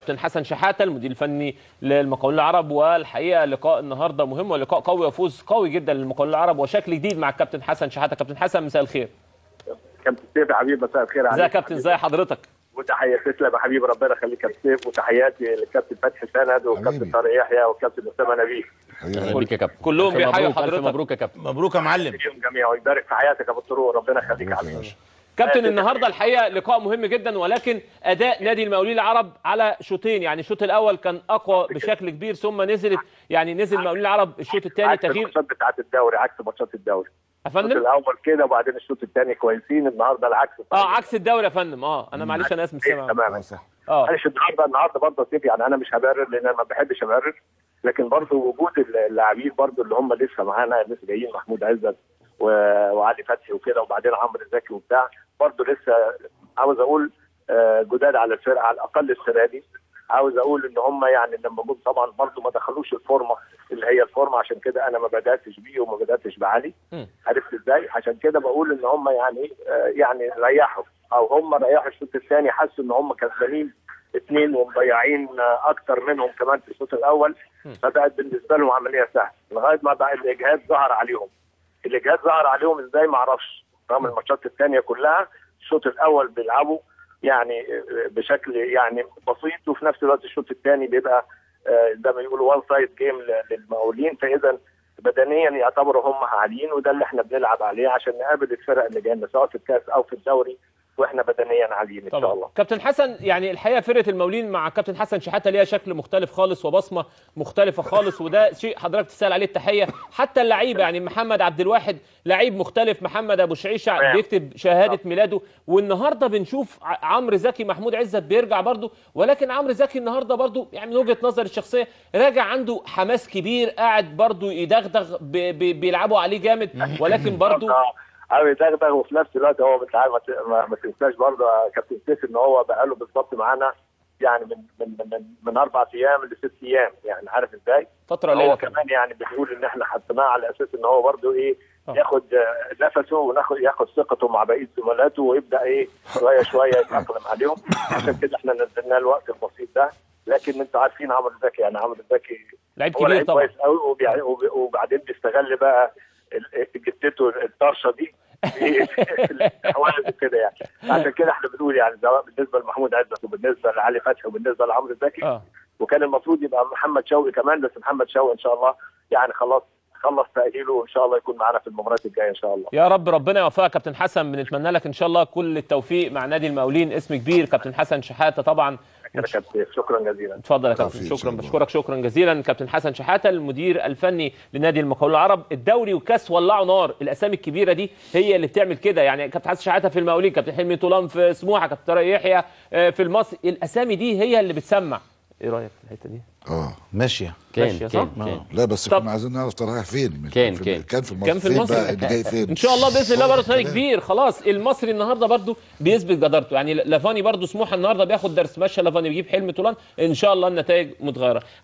كابتن حسن شحاته المدير الفني للمقاولين العرب والحقيقه لقاء النهارده مهم ولقاء قوي وفوز قوي جدا للمقاولين العرب وشكل جديد مع الكابتن حسن شحاته كابتن حسن مساء الخير كابتن سيف يا حبيبي مساء الخير ازي يا كابتن ازي حضرتك وتحيه تسلم يا حبيبي ربنا يخليك كابتن سيف وتحياتي للكابتن فتحي سند والكابتن حبيبي. طارق يحيى والكابتن اسامه نبيل حبيبي. بيك يا كابتن كلهم ألف بيحيوا مبروك، ألف حضرتك. مبروك يا كابتن مبروك يا معلم اليوم جميعا ويبارك في حياتك يا ابو طروق ربنا يخليك يا حبيبي كابتن النهارده الحقيقه لقاء مهم جدا ولكن اداء نادي المقاولين العرب على شوطين يعني الشوط الاول كان اقوى بشكل كبير ثم نزلت يعني نزل المقاولين العرب الشوط الثاني عكس تغيير الماتشات بتاعت الدوري عكس ماتشات الدوري يا الشوط فندم الاول كده وبعدين الشوط الثاني كويسين النهارده العكس اه عكس الدوري يا فندم اه انا معلش انا اسف مش إيه، سامع تماما اه صح اه معلش النهارده النهارده برضه سيف يعني انا مش هبرر لان انا ما بحبش ابرر لكن برضه وجود اللاعبين برضه اللي هم لسه معانا لسه جايين محمود عزت و- وعلي فتحي وكده وبعدين عمرو زكي وبتاع برضه لسه عاوز اقول آه، جداد على الفرقه على الاقل السنه دي عاوز اقول ان هم يعني لما جم طبعا برضه ما دخلوش الفورمه اللي هي الفورمه عشان كده انا ما بداتش بيه وما بداتش بعلي مم. عرفت ازاي عشان كده بقول ان هم يعني آه، يعني ريحوا او هم ريحوا الشوط الثاني حسوا ان هم كسبانين اثنين ومضيعين آه، اكتر منهم كمان في الشوط الاول فبقت بالنسبه لهم عمليه سهله لغايه ما بقى الاجهاد ظهر عليهم الاجهاد ظهر عليهم ازاي ما اعرفش رغم الماتشات الثانيه كلها الشوط الاول بيلعبوا يعني آه، بشكل يعني بسيط وفي نفس الوقت الشوط الثاني بيبقى آه، زي ما يقولوا وان سايد جيم للمقاولين فاذا بدنيا يعتبروا هم عاليين وده اللي احنا بنلعب عليه عشان نقابل الفرق اللي جايه لنا سواء في الكاس او في الدوري واحنا بدنيا عاليين ان شاء الله طبعا كابتن حسن يعني الحقيقه فرقه المقاولين مع كابتن حسن شحاته ليها شكل مختلف خالص وبصمه مختلفه خالص وده شيء حضرتك تسال عليه التحيه حتى اللعيبه يعني محمد عبد الواحد لعيب مختلف محمد ابو شعيشه تمام. بيكتب شهاده ميلاده والنهارده بنشوف ع- عمرو زكي محمود عزت بيرجع برضه ولكن عمرو زكي النهارده برضه يعني من وجهه نظري الشخصيه راجع عنده حماس كبير قاعد برضه يدغدغ ب- ب- بيلعبوا عليه جامد ولكن برضه قوي يدغدغ وفي نفس الوقت هو مش عارف ما ت- ما- ما تنساش برضه يا كابتن سيف ان هو بقى له بالظبط معانا يعني من من من, من اربع ايام لست ايام يعني عارف ازاي؟ فتره هو قليله كمان يعني بنقول ان احنا حطيناه على اساس ان هو برضه ايه آه. ياخد آه، نفسه وناخد ياخد ثقته مع بقيه زملاته ويبدا ايه شويه شويه يتاقلم عليهم عشان كده احنا نزلناه الوقت البسيط ده لكن انتوا عارفين عمرو زكي يعني عمرو زكي لعيب هو كبير لعيب طبعا كويس قوي وبيع- وب- وبعدين بيستغل بقى ال- جدته الطرشه دي في في الاحوال وكده يعني عشان كده احنا بنقول يعني سواء بالنسبه لمحمود عزت وبالنسبه لعلي فتحي وبالنسبه لعمرو زكي اه وكان المفروض يبقى محمد شوقي كمان بس محمد شوقي ان شاء الله يعني خلاص خلص تاهيله وان شاء الله يكون معانا في المباريات الجايه ان شاء الله يا رب ربنا يوفقك كابتن حسن بنتمنى لك ان شاء الله كل التوفيق مع نادي المقاولين اسم كبير كابتن حسن شحاته طبعا كده كابتن سيف. شكرا جزيلا اتفضل يا كابتن توفيق إن شكرا شاء الله. بشكرك شكرا جزيلا كابتن حسن شحاته المدير الفني لنادي المقاولون العرب الدوري والكاس ولعوا نار الاسامي الكبيره دي هي اللي بتعمل كده يعني كابتن حسن شحاته في المقاولين كابتن حلمي طولان في سموحه كابتن طارق يحيى آه، في المصري الاسامي دي هي اللي بتسمع ايه رايك في الحته دي اه ماشيه كان ماشي، صح؟ كان كان لا بس طب- كنا عايزين نعرف طه رايح فين كان- في- كان. كان في المصري كان في فين المصري بقى اللي جاي فين ان شاء الله باذن الله برضه نادي كلام. كبير خلاص المصري النهارده برضه بيثبت جدارته يعني لافاني برضه سموحه النهارده بياخد درس ماشي لافاني بيجيب حلم طولان ان شاء الله النتائج متغيره